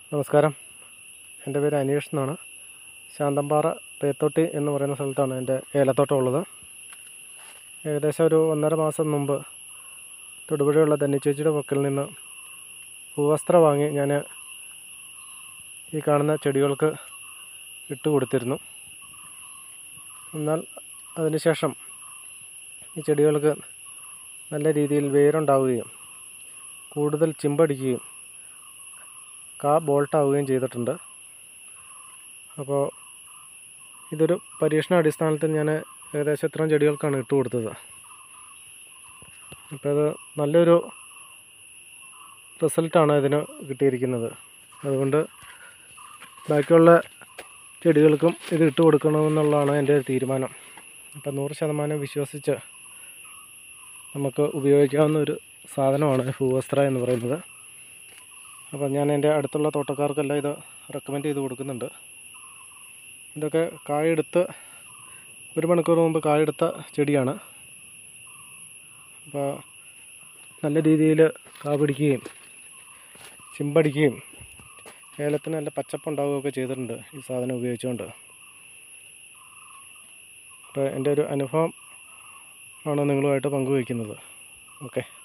നമസ്കാരം എൻ്റെ പേര് അനീഷ് എന്നാണ് ശാന്തമ്പാറ പേത്തൊട്ടി എന്ന് പറയുന്ന സ്ഥലത്താണ് എൻ്റെ ഏലത്തോട്ടം ഉള്ളത് ഏകദേശം ഒരു ഒന്നര മാസം മുമ്പ് തൊടുപുഴയുള്ള ധന്യചേച്ചിയുടെ പക്കൽ നിന്ന് ഭൂവസ്ത്ര വാങ്ങി ഞാൻ ഈ കാണുന്ന ചെടികൾക്ക് ഇട്ട് കൊടുത്തിരുന്നു എന്നാൽ അതിനുശേഷം ഈ ചെടികൾക്ക് നല്ല രീതിയിൽ വേരുണ്ടാവുകയും കൂടുതൽ ചിമ്പടിക്കുകയും കാ ബോൾട്ടാവുകയും ചെയ്തിട്ടുണ്ട് അപ്പോൾ ഇതൊരു പരീക്ഷണ അടിസ്ഥാനത്തിൽ ഞാൻ ഏകദേശം ഇത്രയും ചെടികൾക്കാണ് ഇട്ട് കൊടുത്തത് അപ്പോൾ അത് നല്ലൊരു റിസൾട്ടാണ് ഇതിന് കിട്ടിയിരിക്കുന്നത് അതുകൊണ്ട് ബാക്കിയുള്ള ചെടികൾക്കും ഇത് ഇട്ട് കൊടുക്കണമെന്നുള്ളതാണ് എൻ്റെ ഒരു തീരുമാനം അപ്പം നൂറ് ശതമാനം വിശ്വസിച്ച് നമുക്ക് ഉപയോഗിക്കാവുന്ന ഒരു സാധനമാണ് ഭൂവസ്ത്ര എന്ന് പറയുന്നത് അപ്പോൾ ഞാൻ എൻ്റെ അടുത്തുള്ള തോട്ടക്കാർക്കെല്ലാം ഇത് റെക്കമെൻഡ് ചെയ്ത് കൊടുക്കുന്നുണ്ട് ഇതൊക്കെ കായെടുത്ത് ഒരു മണിക്കൂർ മുമ്പ് കായെടുത്ത ചെടിയാണ് അപ്പോൾ നല്ല രീതിയിൽ കാ പിടിക്കുകയും ചിമ്പടിക്കുകയും ഏലത്തിന് നല്ല പച്ചപ്പുണ്ടാവുകയൊക്കെ ചെയ്തിട്ടുണ്ട് ഈ സാധനം ഉപയോഗിച്ചുകൊണ്ട് അപ്പോൾ എൻ്റെ ഒരു അനുഭവം ആണ് നിങ്ങളുമായിട്ട് പങ്കുവയ്ക്കുന്നത് ഓക്കെ